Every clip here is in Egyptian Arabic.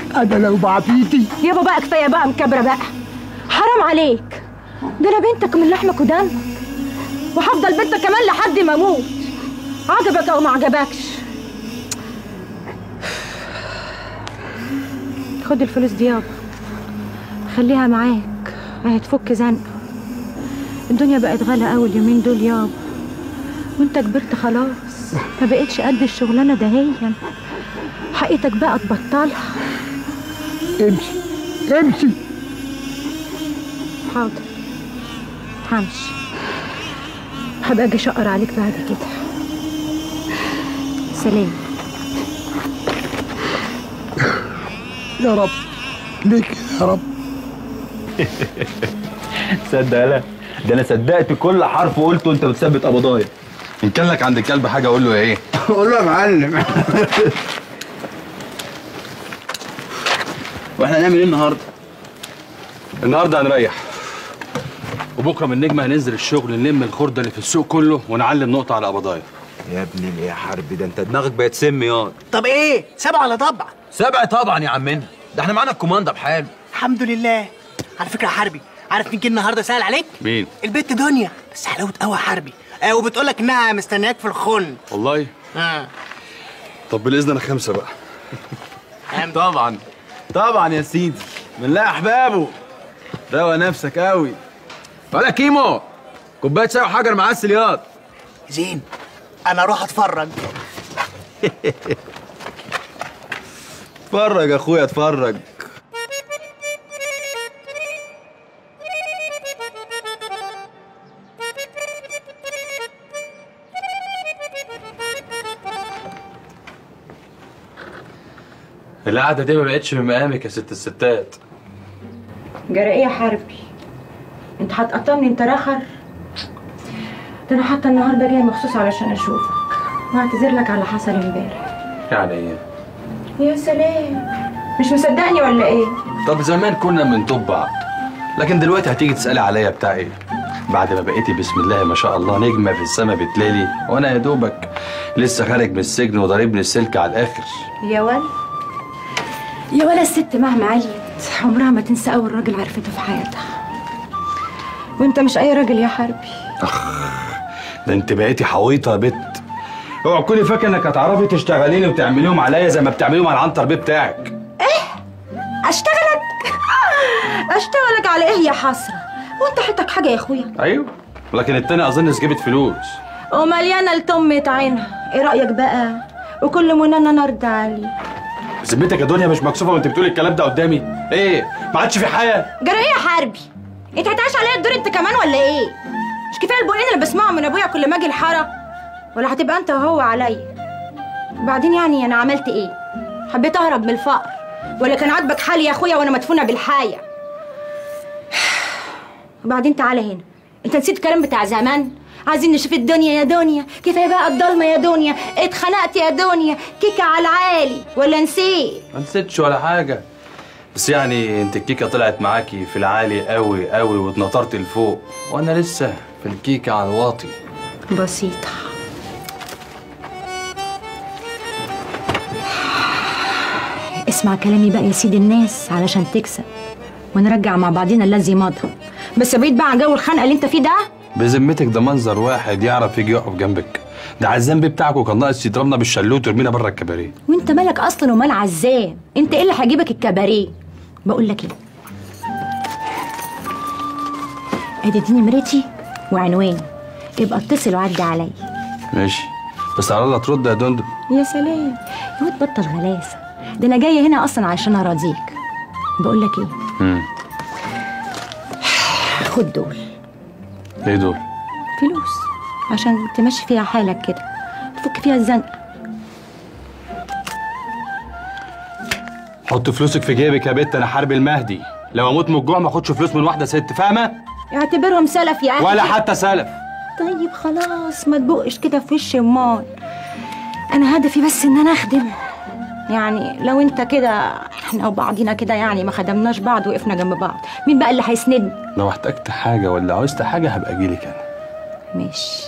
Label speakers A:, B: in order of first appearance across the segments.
A: انا لو بعبيدي
B: يابا بقى كفايه بقى مكبره بقى حرام عليك ده انا بنتك من لحمك ودمك وهفضل بنتك كمان لحد ما اموت عجبك او ما عجبكش خد الفلوس دي يابا خليها معاك هتفك زنقه الدنيا بقت غالية قوي اليومين دول يابا وانت كبرت خلاص ما بقتش قد الشغلانه دهيا حقيقتك بقى تبطلها
A: امشي امشي
B: حاضر همشي هبقى اجي اشقر عليك بعد كده سلام
A: يا رب ليك يا رب
C: تصدق لا ده انا صدقت كل حرف قلته وانت بتثبت قبضايا ان كان لك عند الكلب حاجه اقول له ايه
D: قول له يا معلم واحنا هنعمل ايه النهارده؟
C: النهارده هنريح وبكره من النجمه هننزل الشغل نلم الخرده اللي في السوق كله ونعلم نقطه على قبضايا
E: يا ابني الايه يا حربي ده انت دماغك بقت سم ياض
F: طب ايه سبعة على طبع
E: سبع طبعا يا عمنا ده احنا معانا الكوماندا بحاله
F: الحمد لله على فكره يا حربي عارف مين جه النهارده سأل عليك
C: مين
F: البت دنيا بس حلاوه قوي يا حربي آه وبتقول لك انها مستنياك في الخن
C: والله
F: اه
C: طب بالاذن انا خمسه بقى
E: طبعا طبعا يا سيدي من لا احبابه روق نفسك قوي ولا كيمو كوبايه شاي وحجر معسل ياض
F: زين انا اروح اتفرج
E: اتفرج يا اخويا اتفرج
C: القعده دي ما بقتش من مقامك يا ست الستات
B: جرى ايه يا حربي انت هتقطمني انت رخر ده انا حتى النهارده جايه مخصوص علشان اشوفك واعتذر لك على اللي حصل امبارح
C: يعني ايه
B: يا سلام مش مصدقني ولا ايه
C: طب زمان كنا من طب بعض لكن دلوقتي هتيجي تسالي عليا بتاع ايه بعد ما بقيتي بسم الله ما شاء الله نجمه في السما بتلالي وانا يا دوبك لسه خارج من السجن وضاربني السلك على الاخر
B: يا ول يا ولا الست مهما عليت عمرها ما تنسى اول راجل عرفته في حياتها وانت مش اي راجل يا حربي
C: ده انت بقيتي حويطه يا بت اوعى تكوني فاكره انك هتعرفي تشتغليني وتعمليهم عليا زي ما بتعمليهم على العنتر بيه بتاعك
B: اشتغلك اشتغلك على ايه يا حسره وانت حياتك حاجه يا اخويا
C: ايوه لكن التاني اظن جابت فلوس
B: ومليانه لتمة عينها ايه رايك بقى وكل منى نرد عليه
C: ذمتك يا دنيا مش مكسوفه وانت بتقولي الكلام ده قدامي ايه ما عادش في حياه
B: جرى ايه يا حربي انت هتعيش عليا الدور انت كمان ولا ايه مش كفايه البقين اللي بسمعهم من ابويا كل ما اجي الحاره ولا هتبقى انت وهو عليا وبعدين يعني انا عملت ايه حبيت اهرب من الفقر ولا كان عاجبك حالي يا اخويا وانا مدفونه بالحايه وبعدين تعالى هنا انت نسيت الكلام بتاع زمان عايزين نشوف الدنيا يا دنيا كفايه بقى الضلمه يا دنيا اتخنقت يا دنيا كيكه على العالي ولا نسيت
C: ما نسيتش ولا حاجه بس يعني انت الكيكه طلعت معاكي في العالي قوي قوي واتنطرت لفوق وانا لسه في الكيكه على الواطي
B: بسيطة اسمع كلامي بقى يا سيد الناس علشان تكسب ونرجع مع بعضينا الذي مضى بس بعيد بقى عن جو الخنقة اللي انت فيه ده
C: بذمتك ده منظر واحد يعرف يجي يقف جنبك ده عزام بيه بتاعك وكان ناقص يضربنا بالشلوت ويرمينا بره الكباريه
B: وانت مالك اصلا ومال عزام انت ايه اللي هيجيبك الكباريه بقول لك ايه ادي دي نمرتي وعنواني يبقى اتصل وعدي عليا
C: ماشي بس على الله ترد يا دندو
B: يا سلام يا واد بطل غلاسه ده انا جايه هنا اصلا عشان اراضيك بقول لك ايه
C: امم
B: خد دول
C: ايه دول
B: فلوس عشان تمشي فيها حالك كده تفك فيها الزنق
C: حط فلوسك في جيبك يا بت انا حرب المهدي لو اموت من الجوع ما اخدش فلوس من واحده ست فاهمه
B: اعتبرهم سلف يا اخي
C: ولا حتى سلف
B: طيب خلاص ما تبقش كده في وش امال انا هدفي بس ان انا اخدم يعني لو انت كده احنا وبعضينا كده يعني ما خدمناش بعض وقفنا جنب بعض مين بقى اللي هيسندني
C: لو احتجت حاجه ولا عوزت حاجه هبقى اجيلك انا
B: ماشي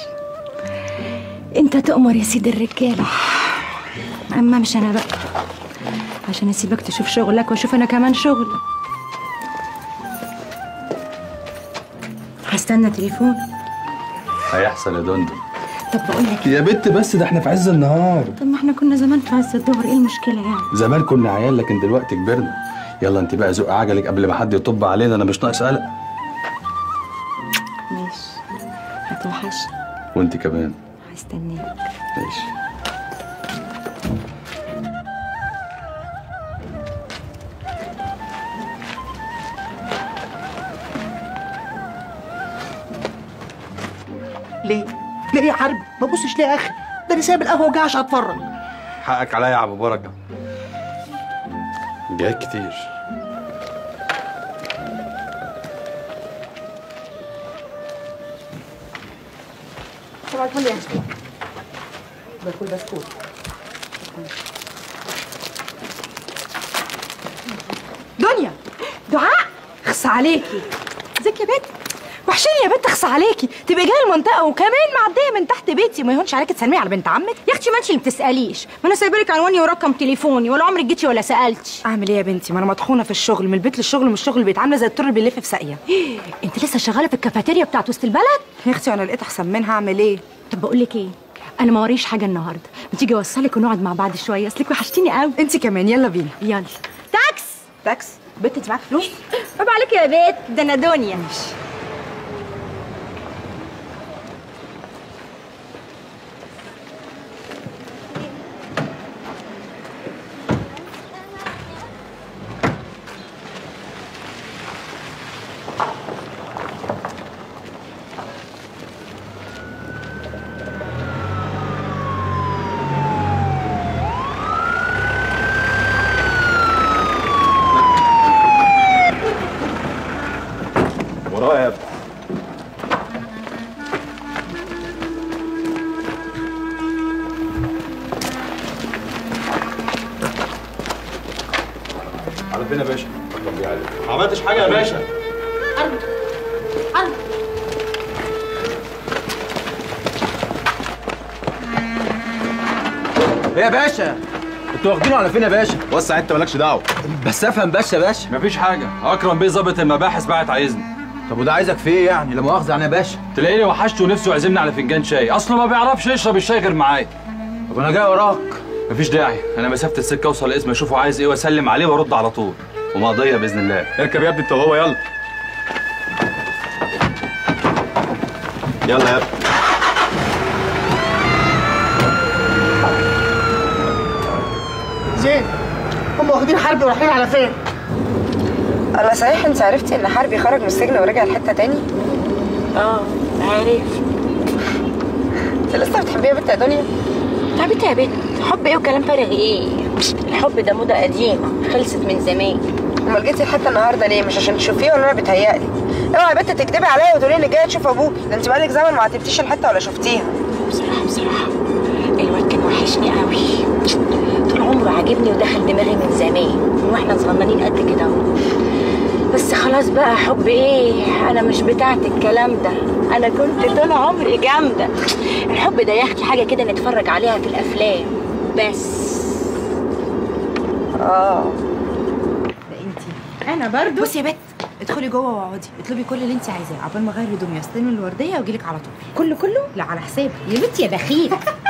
B: انت تؤمر يا سيد الرجاله اما مش انا بقى عشان اسيبك تشوف شغلك واشوف انا كمان شغل هستنى تليفون
C: هيحصل يا دندن
B: طب بقول لك
C: يا بت بس ده احنا في عز النهار
B: طب ما احنا كنا زمان في عز الظهر ايه المشكله يعني
C: زمان كنا عيال لكن دلوقتي كبرنا يلا انت بقى زق عجلك قبل ما حد يطب علينا انا مش ناقص قلق
B: ماشي هتوحشني
C: وانت كمان
B: هستناك
C: ماشي
F: ليه؟ ليه يا حرب؟ ما تبصش ليه يا اخي؟ ده انا سايب القهوه وجاي عشان اتفرج
C: حقك عليا يا ابو بركه جاي كتير
B: طبعا الفل يا باكل بسكوت دنيا دعاء خص عليكي ازيك يا بنت وحشاني يا بنت خص عليكي تبقى جايه المنطقه وكمان معديه من تحت بيتي ما يهونش عليكي تسلمي على بنت عمك يا اختي ما انتي اللي بتساليش ما انا سايبه لك عنواني ورقم تليفوني ولا عمرك جيتي ولا سالتي
G: اعمل ايه يا بنتي ما انا مطحونه في الشغل من البيت للشغل من الشغل البيت عامله زي الطر اللي بيلف في ساقيه
B: انت لسه شغاله في الكافيتيريا بتاعت وسط البلد
G: يا اختي انا لقيت احسن منها اعمل ايه
B: طب بقول لك ايه انا ما وريش حاجه النهارده ما تيجي اوصلك ونقعد مع بعض شويه اصلك وحشتيني قوي
G: انت كمان يلا بينا
B: يلا تاكس
G: تاكس بنت انت معاك فلوس
B: عيب عليك يا بيت ده انا دنيا
E: ورايا يا ابني على فين يا باشا؟ ما عملتش حاجة يا باشا ايه يا باشا؟ انتوا واخدينه على فين يا باشا؟ وسع انت مالكش دعوة بس افهم بس يا باشا
C: مفيش حاجه اكرم بيه ظابط المباحث بعت عايزني
E: طب وده عايزك في ايه يعني؟ لا مؤاخذة يعني يا باشا
C: تلاقيني وحشته ونفسه يعزمني على فنجان شاي اصله ما بيعرفش يشرب الشاي غير معايا
E: طب انا جاي وراك
C: مفيش داعي انا مسافه السكه اوصل الاسم اشوفه عايز ايه واسلم عليه وارد على طول ومقضيه باذن الله
E: اركب يا ابني انت وهو يلا يلا يا ابني
F: زين هم واخدين حرب ورايحين على فين؟
G: الله صحيح انت عرفتي ان حربي خرج من السجن ورجع لحته تاني
B: اه عارف
G: انت لسه بتحبيه يا بنت يا دنيا
B: تعبت يا بنت حب ايه وكلام فارغ ايه الحب ده موضه قديمه خلصت من زمان
G: امال جيتي الحته النهارده ليه مش عشان تشوفيه ولا انا بتهيألي اوعي يا بنت تكدبي عليا وتقولي انك جايه تشوف ابوك ده انت بقالك زمن ما عتبتيش الحته ولا شفتيها
B: بصراحه بصراحه الواد كان وحشني قوي طول عمره عاجبني ودخل دماغي من زمان من واحنا صغننين قد كده اهو بس خلاص بقى حب ايه انا مش بتاعت الكلام ده انا كنت طول عمري جامده الحب ده يا اختي حاجه كده نتفرج عليها في الافلام بس
G: اه
B: انا برضو
G: بصي يا بت ادخلي جوه واقعدي اطلبي كل اللي انت عايزاه عقبال ما اغير هدومي واستلم الورديه واجيلك على طول
B: كله كله
G: لا على حسابي
B: يا بنتي يا بخيل